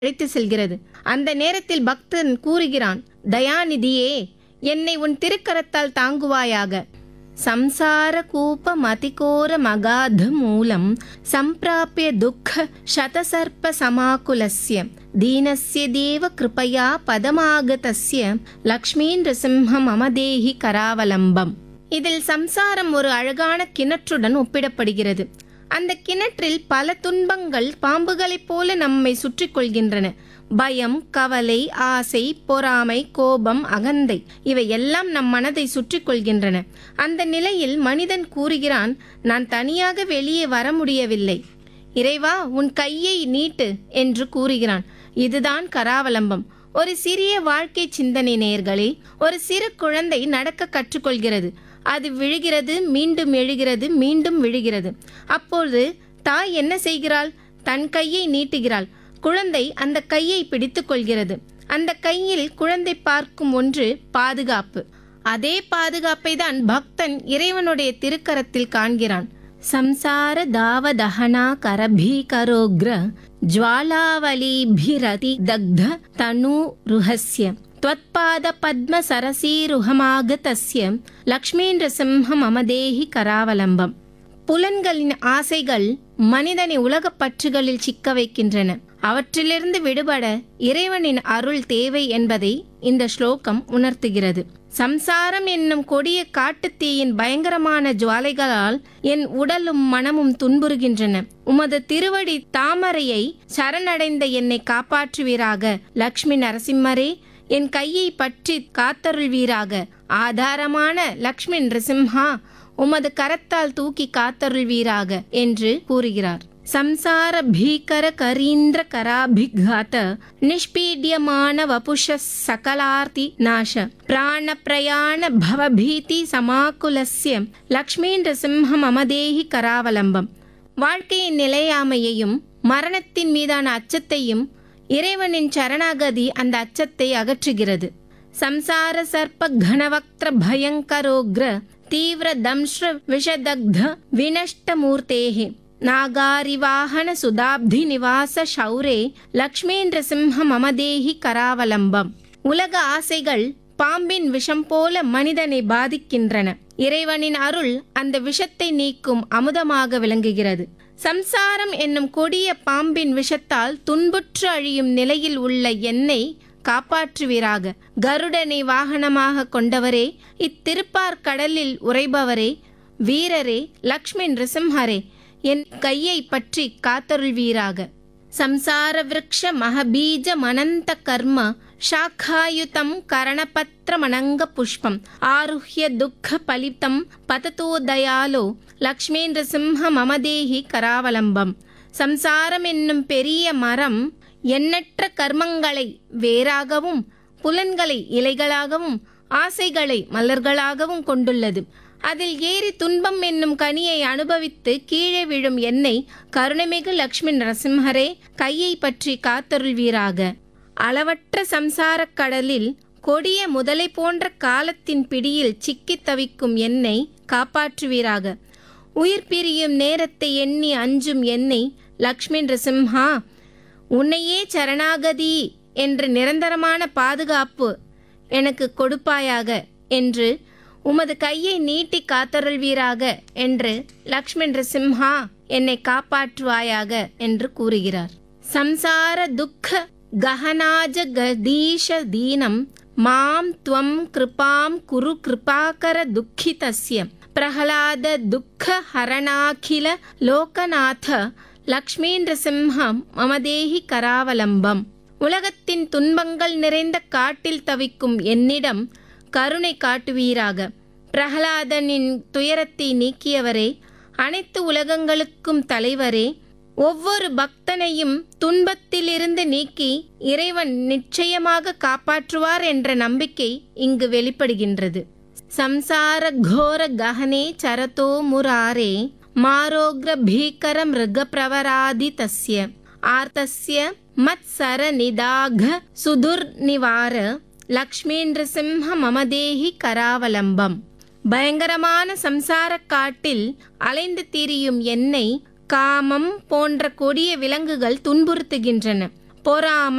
அழைத்து செல்கிறது அந்த நேரத்தில் பக்தன் கூறுகிறான் தயாநிதியே என்னை உன் திருக்கரத்தால் தாங்குவாயாக ಸಂಸಾರ ಕೂಪ ಮತಿಕೋರ ಮಗಾಧ ಮೂಲಂ ಸಂಪ್ರಾಪ್ಯ ದುಃಖ ಶತಸರ್ಪ ಸಮಾಕುಲಸ್ಯ ದೀನಸ್ಯ ದೇವ ಕೃಪಯಾ ಪದಮಾಗತಸ್ಯ லக்ஷ்மீன் நரசிம்ம மமதேஹி கராவலம்பம் இதில் சம்சாரம் ஒரு அழகான கிணற்றுடன் ஒப்பிடப்படுகிறது அந்த கிணற்றில் பல துன்பங்கள் பாம்புகளைப் போல நம்மை சுற்றி கொள்கின்றன பயம் கவலை ஆசை பொறாமை கோபம் அகந்தை இவை எல்லாம் நம் மனதை சுற்றி கொள்கின்றன அந்த நிலையில் மனிதன் கூறுகிறான் நான் தனியாக வெளியே வர முடியவில்லை இறைவா உன் கையை நீட்டு என்று கூறுகிறான் இதுதான் கராவலம்பம் ஒரு சிறிய வாழ்க்கை சிந்தனை நேர்களே ஒரு சிறு குழந்தை நடக்க கற்றுக்கொள்கிறது அது விழுகிறது மீண்டும் எழுகிறது மீண்டும் விழுகிறது அப்பொழுது தாய் என்ன செய்கிறாள் தன் கையை நீட்டுகிறாள் குழந்தை அந்த கையை பிடித்துக் கொள்கிறது அந்த கையில் குழந்தை பார்க்கும் ஒன்று பாதுகாப்பு அதே பாதுகாப்பை தான் பக்தன் இறைவனுடைய திருக்கரத்தில் காண்கிறான் ಸಂಸಾರ ದಾವದಹನಾ ಕರಭೀಕರೋಗ್ರ ಜ್ವಾಲಾವಲಿಭಿರತಿ ದಗ್ಧ ತನು ರುಹಸ್ಯ ತ್ವತ್ಪಾದ ಪದ್ಮ ಸರಸೀರುಹಮಾಗತಸ್ಯ லக்ஷ்மீந்திரசிம்ம மமதேஹி கராவலம்பம் புலன்களின் ஆசைகள் மனிதனை உலகப் பற்றுகளில் சிக்க வைக்கின்றன அவற்றிலிருந்து விடுபட இறைவனின் அருள் தேவை என்பதை இந்த ஸ்லோகம் உணர்த்துகிறது சம்சாரம் என்னும் கொடிய காட்டுத்தீயின் பயங்கரமான ஜுவாலைகளால் என் உடலும் மனமும் துன்புறுகின்றன உமது திருவடி தாமரையை சரணடைந்த என்னை காப்பாற்றுவீராக லக்ஷ்மி நரசிம்மரே என் கையை பற்றி காத்தருள்வீராக ஆதாரமான லக்ஷ்மி நரசிம்ஹா உமது கரத்தால் தூக்கி காத்தருள்வீராக என்று கூறுகிறார் ಸಂಸಾರ ಭೀಕರ ಕರೀಂದ್ರ ಕರಾಭಿಘಾತ ನಿಷ್ಪೀಡ್ಯಮಾನ ವಪುಷ ಸಕಲಾರ್ತಿ ನಾಶ ಪ್ರಾಣ ಪ್ರಯಾಣ ಭವಭೀತಿ ಸಮಾಕುಲಸ್ಯ லக்ஷ்மீந்திர சிம்ம மமதேஹி கராவலம்பம் வாழ்க்கையின் நிலையாமையையும் மரணத்தின் மீதான அச்சத்தையும் இறைவனின் சரணாகதி அந்த அச்சத்தை அகற்றுகிறது சம்சார சர்ப்ப கணவக்திர பயங்கரோக்ர தீவிர தம்ஷ்ர விஷதக்த வினஷ்ட மூர்த்தேஹே நாகாரிவாகன சுதாப்தி நிவாச ஷௌரே லக்ஷ்மீந்திர சிம்ம மமதேஹி கராவலம்பம் உலக ஆசைகள் பாம்பின் விஷம் போல மனிதனை பாதிக்கின்றன இறைவனின் அருள் அந்த விஷத்தை நீக்கும் அமுதமாக விளங்குகிறது சம்சாரம் என்னும் கொடிய பாம்பின் விஷத்தால் துன்புற்று அழியும் நிலையில் உள்ள என்னை காப்பாற்றுவீராக கருடனை வாகனமாக கொண்டவரே இத்திருப்பார் கடலில் உறைபவரே வீரரே லக்ஷ்மி நிருசிம்ஹரே என் கையை பற்றி காத்தருள்வீராக ಸಂಸಾರ ವೃಕ್ಷ ಮಹಬೀಜ ಮನಂತ ಕರ್ಮ ಶಾಖಾಯುತಂ ಕರಣಪತ್ರಮನಂಗ ಪುಷ್ಪಂ ಆರುಹ್ಯ ದುಃಖ ಫಲಿತಂ ಪತತೋ ದಯಾಲೋ லக்ஷ்மீந்திர சிம்ம மமதேஹி கராவலம்பம் சம்சாரம் என்னும் பெரிய மரம் எண்ணற்ற கர்மங்களை வேராகவும் புலன்களை இலைகளாகவும் ஆசைகளை மலர்களாகவும் கொண்டுள்ளது அதில் ஏறி துன்பம் என்னும் கனியை அனுபவித்து கீழே விழும் என்னை கருணைமிகு லக்ஷ்மி நரசிம்ஹரே கையை பற்றி காத்தருள்வீராக அளவற்ற சம்சாரக் கடலில் கொடிய முதலை போன்ற காலத்தின் பிடியில் சிக்கித் தவிக்கும் என்னை காப்பாற்றுவீராக உயிர் பிரியும் நேரத்தை எண்ணி அஞ்சும் என்னை லக்ஷ்மி நரசிம்ஹா உன்னையே சரணாகதி என்ற நிரந்தரமான பாதுகாப்பு எனக்கு கொடுப்பாயாக என்று உமது கையை நீட்டி காத்தருள்வீராக என்று லக்ஷ்மி நரசிம்ஹா என்னை காப்பாற்றுவாயாக என்று கூறுகிறார் சம்சார துக்க கஹனாஜ கதீஷ தீனம் மாம் துவம் கிருபாம் குரு கிருபாகர துக்கிதஸ்ய பிரகலாத துக்க ஹரணாகில லோகநாத லக்ஷ்மீந்திர சிம்ஹம் மமதேஹி கராவலம்பம் உலகத்தின் துன்பங்கள் நிறைந்த காட்டில் தவிக்கும் என்னிடம் கருணை காட்டுவீராக பிரகலாதனின் துயரத்தை நீக்கியவரே அனைத்து உலகங்களுக்கும் தலைவரே ஒவ்வொரு பக்தனையும் துன்பத்திலிருந்து நீக்கி இறைவன் நிச்சயமாக காப்பாற்றுவார் என்ற நம்பிக்கை இங்கு வெளிப்படுகின்றது ಸಂಸಾರ ಘೋರ ಗಹನೆ ಚರತೋ ಮುರಾರೆ ಮಾರೋಗ್ರ ಭೀಕರ ಮೃಗ ಪ್ರವರಾದಿತಸ್ಯ ಆರ್ತಸ್ಯ ಮತ್ಸರ ನಿದಾಘ ಸುದುರ್ ನಿವಾರ லக்ஷ்மீந்திர சிம்ம மமதேஹி கராவலம்பம் பயங்கரமான சம்சார காட்டில் அலைந்து திரியும் என்னை காமம் போன்ற கொடிய விலங்குகள் துன்புறுத்துகின்றன பொறாமை